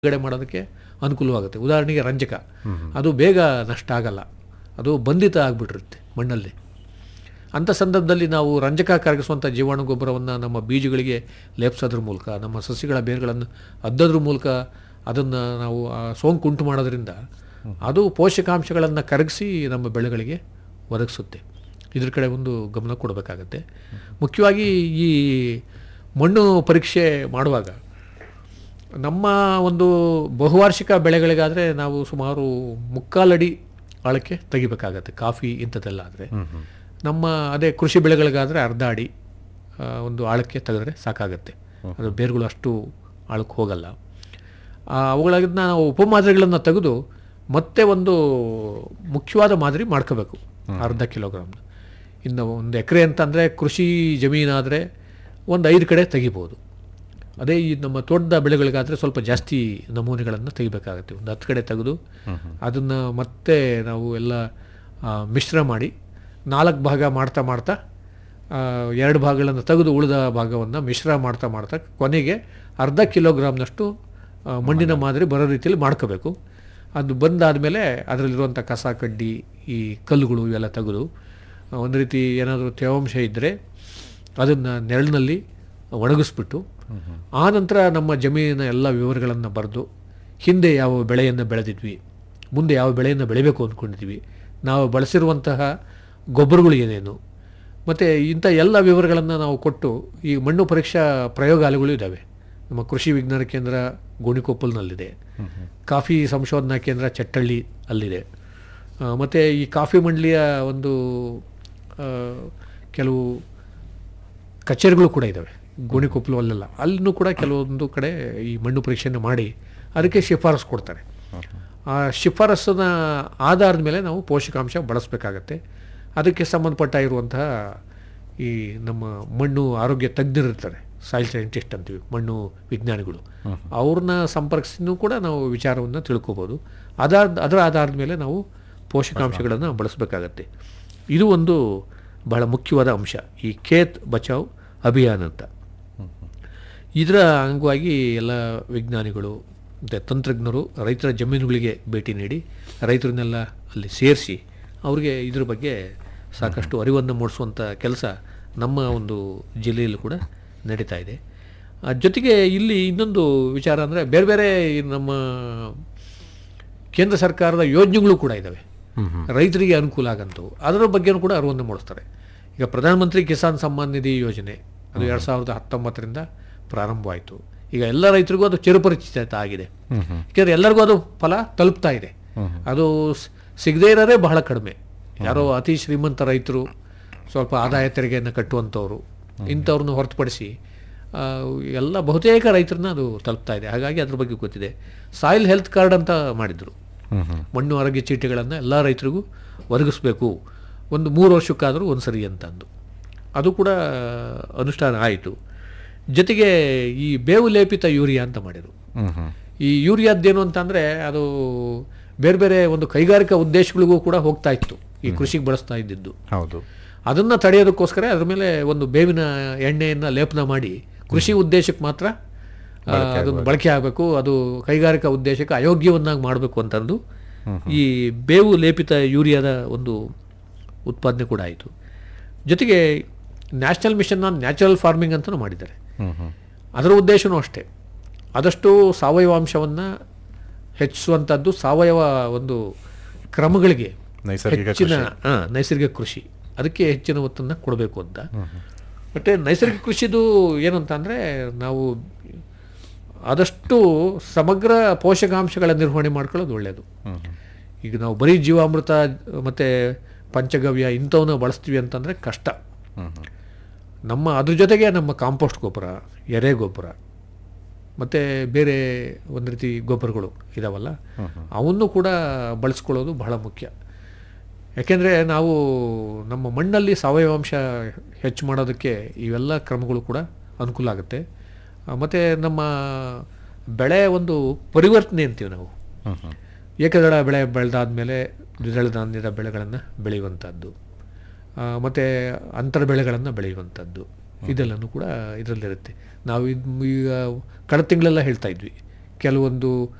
ಬಿಡುಗಡೆ ಮಾಡೋದಕ್ಕೆ ಅನುಕೂಲವಾಗುತ್ತೆ ಉದಾಹರಣೆಗೆ ರಂಜಕ ಅದು ಬೇಗ ನಷ್ಟ ಆಗಲ್ಲ ಅದು ಬಂಧಿತ ಆಗಿಬಿಟ್ಟಿರುತ್ತೆ ಮಣ್ಣಲ್ಲಿ ಅಂಥ ಸಂದರ್ಭದಲ್ಲಿ ನಾವು ರಂಜಕ ಕರಗಿಸುವಂಥ ಜೀವಾಣು ಗೊಬ್ಬರವನ್ನು ನಮ್ಮ ಬೀಜಗಳಿಗೆ ಲೇಪಿಸೋದ್ರ ಮೂಲಕ ನಮ್ಮ ಸಸಿಗಳ ಬೇರುಗಳನ್ನು ಅದ್ದೋದ್ರ ಮೂಲಕ ಅದನ್ನು ನಾವು ಆ ಸೋಂಕು ಉಂಟು ಮಾಡೋದ್ರಿಂದ ಅದು ಪೋಷಕಾಂಶಗಳನ್ನು ಕರಗಿಸಿ ನಮ್ಮ ಬೆಳೆಗಳಿಗೆ ಒದಗಿಸುತ್ತೆ ಇದ್ರ ಕಡೆ ಒಂದು ಗಮನ ಕೊಡಬೇಕಾಗತ್ತೆ ಮುಖ್ಯವಾಗಿ ಈ ಮಣ್ಣು ಪರೀಕ್ಷೆ ಮಾಡುವಾಗ ನಮ್ಮ ಒಂದು ಬಹುವಾರ್ಷಿಕ ಬೆಳೆಗಳಿಗಾದರೆ ನಾವು ಸುಮಾರು ಮುಕ್ಕಾಲಡಿ ಆಳಕ್ಕೆ ತೆಗಿಬೇಕಾಗತ್ತೆ ಕಾಫಿ ಇಂಥದ್ದೆಲ್ಲ ಆದರೆ ನಮ್ಮ ಅದೇ ಕೃಷಿ ಬೆಳೆಗಳಿಗಾದರೆ ಅರ್ಧ ಅಡಿ ಆ, ಒಂದು ಆಳಕ್ಕೆ ತೆಗೆದ್ರೆ ಸಾಕಾಗತ್ತೆ ಅದು ಬೇರುಗಳು ಅಷ್ಟು ಆಳಕ್ಕೆ ಹೋಗಲ್ಲ ಆ, ಅವುಗಳಿಂದ ನಾವು ಉಪಮಾದರಿಗಳನ್ನು ತೆಗೆದು ಮತ್ತೆ ಒಂದು ಮುಖ್ಯವಾದ ಮಾದರಿ ಮಾಡ್ಕೋಬೇಕು ಅರ್ಧ ಕಿಲೋಗ್ರಾಮ್ನ ಇನ್ನು ಒಂದು ಎಕರೆ ಅಂತಂದರೆ ಕೃಷಿ ಜಮೀನಾದರೆ ಒಂದು ಐದು ಕಡೆ ತೆಗಿಬೋದು ಅದೇ ಈ ನಮ್ಮ ತೋಟದ ಬೆಳೆಗಳಿಗಾದರೆ ಸ್ವಲ್ಪ ಜಾಸ್ತಿ ನಮೂನೆಗಳನ್ನು ತೆಗಿಬೇಕಾಗುತ್ತೆ ಒಂದು ಹತ್ತು ಕಡೆ ತೆಗೆದು ಅದನ್ನು ಮತ್ತೆ ನಾವು ಎಲ್ಲ ಆ, ಮಿಶ್ರ ಮಾಡಿ ನಾಲ್ಕು ಭಾಗ ಮಾಡ್ತಾ ಮಾಡ್ತಾ ಆ, ಎರಡು ಭಾಗಗಳನ್ನು ತೆಗೆದು ಉಳಿದ ಭಾಗವನ್ನು ಮಿಶ್ರ ಮಾಡ್ತಾ ಮಾಡ್ತಾ ಕೊನೆಗೆ ಅರ್ಧ ಕಿಲೋಗ್ರಾಮ್ನಷ್ಟು ಆ, ಮಣ್ಣಿನ ಮಾದರಿ ಬರೋ ರೀತಿಯಲ್ಲಿ ಮಾಡ್ಕೋಬೇಕು ಅದು ಬಂದಾದಮೇಲೆ ಅದರಲ್ಲಿರುವಂಥ ಕಸ ಕಡ್ಡಿ ಈ ಕಲ್ಲುಗಳು ಇವೆಲ್ಲ ತೆಗೆದು ಆ, ಒಂದು ರೀತಿ ಏನಾದರೂ ತೇವಾಂಶ ಇದ್ದರೆ ಅದನ್ನು ನೆರಳಿನಲ್ಲಿ ಒಣಗಿಸ್ಬಿಟ್ಟು ಆ ನಂತರ ನಮ್ಮ ಜಮೀನಿನ ಎಲ್ಲ ವಿವರಗಳನ್ನು ಬರೆದು ಹಿಂದೆ ಯಾವ ಬೆಳೆಯನ್ನು ಬೆಳೆದಿದ್ವಿ ಮುಂದೆ ಯಾವ ಬೆಳೆಯನ್ನು ಬೆಳಿಬೇಕು ಅಂದ್ಕೊಂಡಿದ್ವಿ ನಾವು ಬಳಸಿರುವಂತಹ ಗೊಬ್ಬರಗಳು ಏನೇನು ಮತ್ತು ಇಂಥ ಎಲ್ಲ ವಿವರಗಳನ್ನು ನಾವು ಕೊಟ್ಟು ಈ ಮಣ್ಣು ಪರೀಕ್ಷಾ ಪ್ರಯೋಗಾಲಯಗಳು ಇದ್ದಾವೆ ನಮ್ಮ ಕೃಷಿ ವಿಜ್ಞಾನ ಕೇಂದ್ರ ಗೋಣಿಕೊಪ್ಪಲ್ನಲ್ಲಿದೆ ಕಾಫಿ ಸಂಶೋಧನಾ ಕೇಂದ್ರ ಚಟ್ಟಳ್ಳಿ ಅಲ್ಲಿದೆ ಮತ್ತು ಈ ಕಾಫಿ ಮಂಡಳಿಯ ಒಂದು ಆ, ಕೆಲವು ಕಚೇರಿಗಳು ಕೂಡ ಇದ್ದಾವೆ ಗೋಣಿಕೊಪ್ಪಲು ಅಲ್ಲೆಲ್ಲ ಅಲ್ಲೂ ಕೂಡ ಕೆಲವೊಂದು ಕಡೆ ಈ ಮಣ್ಣು ಪರೀಕ್ಷೆಯನ್ನು ಮಾಡಿ ಅದಕ್ಕೆ ಶಿಫಾರಸು ಕೊಡ್ತಾರೆ ಆ ಶಿಫಾರಸ್ಸನ್ನ ಆಧಾರದ ಮೇಲೆ ನಾವು ಪೋಷಕಾಂಶ ಬಳಸಬೇಕಾಗತ್ತೆ ಅದಕ್ಕೆ ಸಂಬಂಧಪಟ್ಟ ಇರುವಂತಹ ಈ ನಮ್ಮ ಮಣ್ಣು ಆರೋಗ್ಯ ತಜ್ಞರಿರ್ತಾರೆ ಸಾಯಿಲ್ ಸೈಂಟಿಸ್ಟ್ ಅಂತೀವಿ ಮಣ್ಣು ವಿಜ್ಞಾನಿಗಳು ಅವ್ರನ್ನ ಸಂಪರ್ಕಿಸಿನೂ ಕೂಡ ನಾವು ವಿಚಾರವನ್ನು ತಿಳ್ಕೊಬೋದು ಅದಾದ ಅದರ ಆಧಾರದ ಮೇಲೆ ನಾವು ಪೋಷಕಾಂಶಗಳನ್ನು ಬಳಸಬೇಕಾಗತ್ತೆ ಇದು ಒಂದು ಬಹಳ ಮುಖ್ಯವಾದ ಅಂಶ ಈ ಖೇತ್ ಬಚಾವ್ ಅಭಿಯಾನ ಅಂತ ಇದರ ಅಂಗವಾಗಿ ಎಲ್ಲ ವಿಜ್ಞಾನಿಗಳು ಮತ್ತು ತಂತ್ರಜ್ಞರು ರೈತರ ಜಮೀನುಗಳಿಗೆ ಭೇಟಿ ನೀಡಿ ರೈತರನ್ನೆಲ್ಲ ಅಲ್ಲಿ ಸೇರಿಸಿ ಅವ್ರಿಗೆ ಇದ್ರ ಬಗ್ಗೆ ಸಾಕಷ್ಟು ಅರಿವನ್ನು ಮೂಡಿಸುವಂಥ ಕೆಲಸ ನಮ್ಮ ಒಂದು ಜಿಲ್ಲೆಯಲ್ಲೂ ಕೂಡ ನಡೀತಾ ಇದೆ ಆ ಜೊತೆಗೆ ಇಲ್ಲಿ ಇನ್ನೊಂದು ವಿಚಾರ ಅಂದರೆ ಬೇರೆ ಬೇರೆ ಈ ನಮ್ಮ ಕೇಂದ್ರ ಸರ್ಕಾರದ ಯೋಜನೆಗಳು ಕೂಡ ಇದ್ದಾವೆ ರೈತರಿಗೆ ಅನುಕೂಲ ಆಗಂತವು ಅದರ ಬಗ್ಗೆನೂ ಕೂಡ ಅರಿವನ್ನು ಮೂಡಿಸ್ತಾರೆ ಈಗ ಪ್ರಧಾನಮಂತ್ರಿ ಕಿಸಾನ್ ಸಮ್ಮಾನ್ ನಿಧಿ ಯೋಜನೆ ಅದು ಎರಡು ಸಾವಿರದ ಹತ್ತೊಂಬತ್ತರಿಂದ ಪ್ರಾರಂಭವಾಯಿತು ಈಗ ಎಲ್ಲ ರೈತರಿಗೂ ಅದು ಚಿರಪರಿಚಿತ ಆಗಿದೆ ಯಾಕೆಂದರೆ ಎಲ್ಲರಿಗೂ ಅದು ಫಲ ತಲುಪ್ತಾ ಇದೆ ಅದು ಸ್- ಸಿಗದೇ ಇರೋದೇ ಬಹಳ ಕಡಿಮೆ ಯಾರೋ ಅತಿ ಶ್ರೀಮಂತ ರೈತರು ಸ್ವಲ್ಪ ಆದಾಯ ತೆರಿಗೆಯನ್ನು ಕಟ್ಟುವಂಥವ್ರು ಇಂಥವ್ರನ್ನ ಹೊರತುಪಡಿಸಿ ಆ, ಎಲ್ಲ ಬಹುತೇಕ ರೈತರನ್ನ ಅದು ತಲುಪ್ತಾ ಇದೆ ಹಾಗಾಗಿ ಅದ್ರ ಬಗ್ಗೆ ಗೊತ್ತಿದೆ ಸಾಯಿಲ್ ಹೆಲ್ತ್ ಕಾರ್ಡ್ ಅಂತ ಮಾಡಿದರು ಮಣ್ಣು ಆರೋಗ್ಯ ಚೀಟಿಗಳನ್ನು ಎಲ್ಲ ರೈತರಿಗೂ ಒದಗಿಸ್ಬೇಕು ಒಂದು ಮೂರು ವರ್ಷಕ್ಕಾದರೂ ಒಂದು ಸರಿ ಅಂತಂದು ಅದು ಕೂಡ ಅನುಷ್ಠಾನ ಆಯಿತು ಜೊತೆಗೆ ಈ ಬೇವು ಲೇಪಿತ ಯೂರಿಯಾ ಅಂತ ಮಾಡಿದರು ಈ ಯೂರಿಯಾದ್ದೇನು ಅಂತಂದರೆ ಅದು ಬೇರೆ ಬೇರೆ ಒಂದು ಕೈಗಾರಿಕಾ ಉದ್ದೇಶಗಳಿಗೂ ಕೂಡ ಹೋಗ್ತಾ ಇತ್ತು ಈ ಕೃಷಿಗೆ ಬಳಸ್ತಾ ಇದ್ದಿದ್ದು ಹೌದು ಅದನ್ನು ತಡೆಯೋದಕ್ಕೋಸ್ಕರ ಅದ್ರ ಮೇಲೆ ಒಂದು ಬೇವಿನ ಎಣ್ಣೆಯನ್ನು ಲೇಪನ ಮಾಡಿ ಕೃಷಿ ಉದ್ದೇಶಕ್ಕೆ ಮಾತ್ರ ಆ, ಅದನ್ನು ಬಳಕೆ ಆಗಬೇಕು ಅದು ಕೈಗಾರಿಕಾ ಉದ್ದೇಶಕ್ಕೆ ಅಯೋಗ್ಯವನ್ನಾಗಿ ಮಾಡಬೇಕು ಅಂತಂದು ಈ ಬೇವು ಲೇಪಿತ ಯೂರಿಯಾದ ಒಂದು ಉತ್ಪಾದನೆ ಕೂಡ ಆಯಿತು ಜೊತೆಗೆ national mission on natural farming ಅಂತಲೂ ಮಾಡಿದ್ದಾರೆ ಅದರ ಉದ್ದೇಶನೂ ಅಷ್ಟೇ ಆದಷ್ಟು ಸಾವಯವಾಂಶವನ್ನು ಹೆಚ್ಚಿಸುವಂಥದ್ದು ಸಾವಯವ ಒಂದು ಕ್ರಮಗಳಿಗೆ ನೈಸರ್ಗಿಕ ಹೆಚ್ಚಿನ ಹಾ, ನೈಸರ್ಗಿಕ ಕೃಷಿ ಅದಕ್ಕೆ ಹೆಚ್ಚಿನ ಒತ್ತನ್ನು ಕೊಡಬೇಕು ಅಂತ ಮತ್ತು ನೈಸರ್ಗಿಕ ಕೃಷಿದು ಏನು ಅಂತ ಅಂದರೆ ನಾವು ಆದಷ್ಟು ಸಮಗ್ರ ಪೋಷಕಾಂಶಗಳ ನಿರ್ವಹಣೆ ಮಾಡ್ಕೊಳ್ಳೋದು ಒಳ್ಳೆಯದು ಈಗ ನಾವು ಬರೀ ಜೀವಾಮೃತ ಮತ್ತು ಪಂಚಗವ್ಯ ಇಂಥವನ್ನ ಬಳಸ್ತೀವಿ ಅಂತಂದರೆ ಕಷ್ಟ ನಮ್ಮ ಅದ್ರ ಜೊತೆಗೆ ನಮ್ಮ ಕಾಂಪೋಸ್ಟ್ ಗೊಬ್ಬರ ಎರೆ ಗೊಬ್ಬರ ಮತ್ತು ಬೇರೆ ಒಂದು ರೀತಿ ಗೊಬ್ಬರಗಳು ಇದಾವಲ್ಲ ಅವನ್ನು ಕೂಡ ಬಳಸ್ಕೊಳ್ಳೋದು ಬಹಳ ಮುಖ್ಯ ಯಾಕೆಂದರೆ ನಾವು ನಮ್ಮ ಮಣ್ಣಲ್ಲಿ ಸಾವಯವಾಂಶ ಹೆಚ್ಚು ಮಾಡೋದಕ್ಕೆ ಇವೆಲ್ಲ ಕ್ರಮಗಳು ಕೂಡ ಅನುಕೂಲ ಆಗುತ್ತೆ ಮತ್ತು ನಮ್ಮ ಬೆಳೆ ಒಂದು ಪರಿವರ್ತನೆ ಅಂತೀವಿ ನಾವು ಏಕದಳ ಬೆಳೆ ಬೆಳೆದಾದ್ಮೇಲೆ ದ್ವಿದಳ ಧಾನ್ಯದ ಬೆಳೆಗಳನ್ನು ಬೆಳೆಯುವಂಥದ್ದು ಮತ್ತು ಅಂತರ ಬೆಳೆಗಳನ್ನು ಬೆಳೆಯುವಂಥದ್ದು ಇದೆಲ್ಲನೂ ಕೂಡ ಇದರಲ್ಲಿರುತ್ತೆ ನಾವು ಇದು ಈಗ ಕಳೆದ ತಿಂಗಳೆಲ್ಲ ಹೇಳ್ತಾ ಇದ್ವಿ ಕೆಲವೊಂದು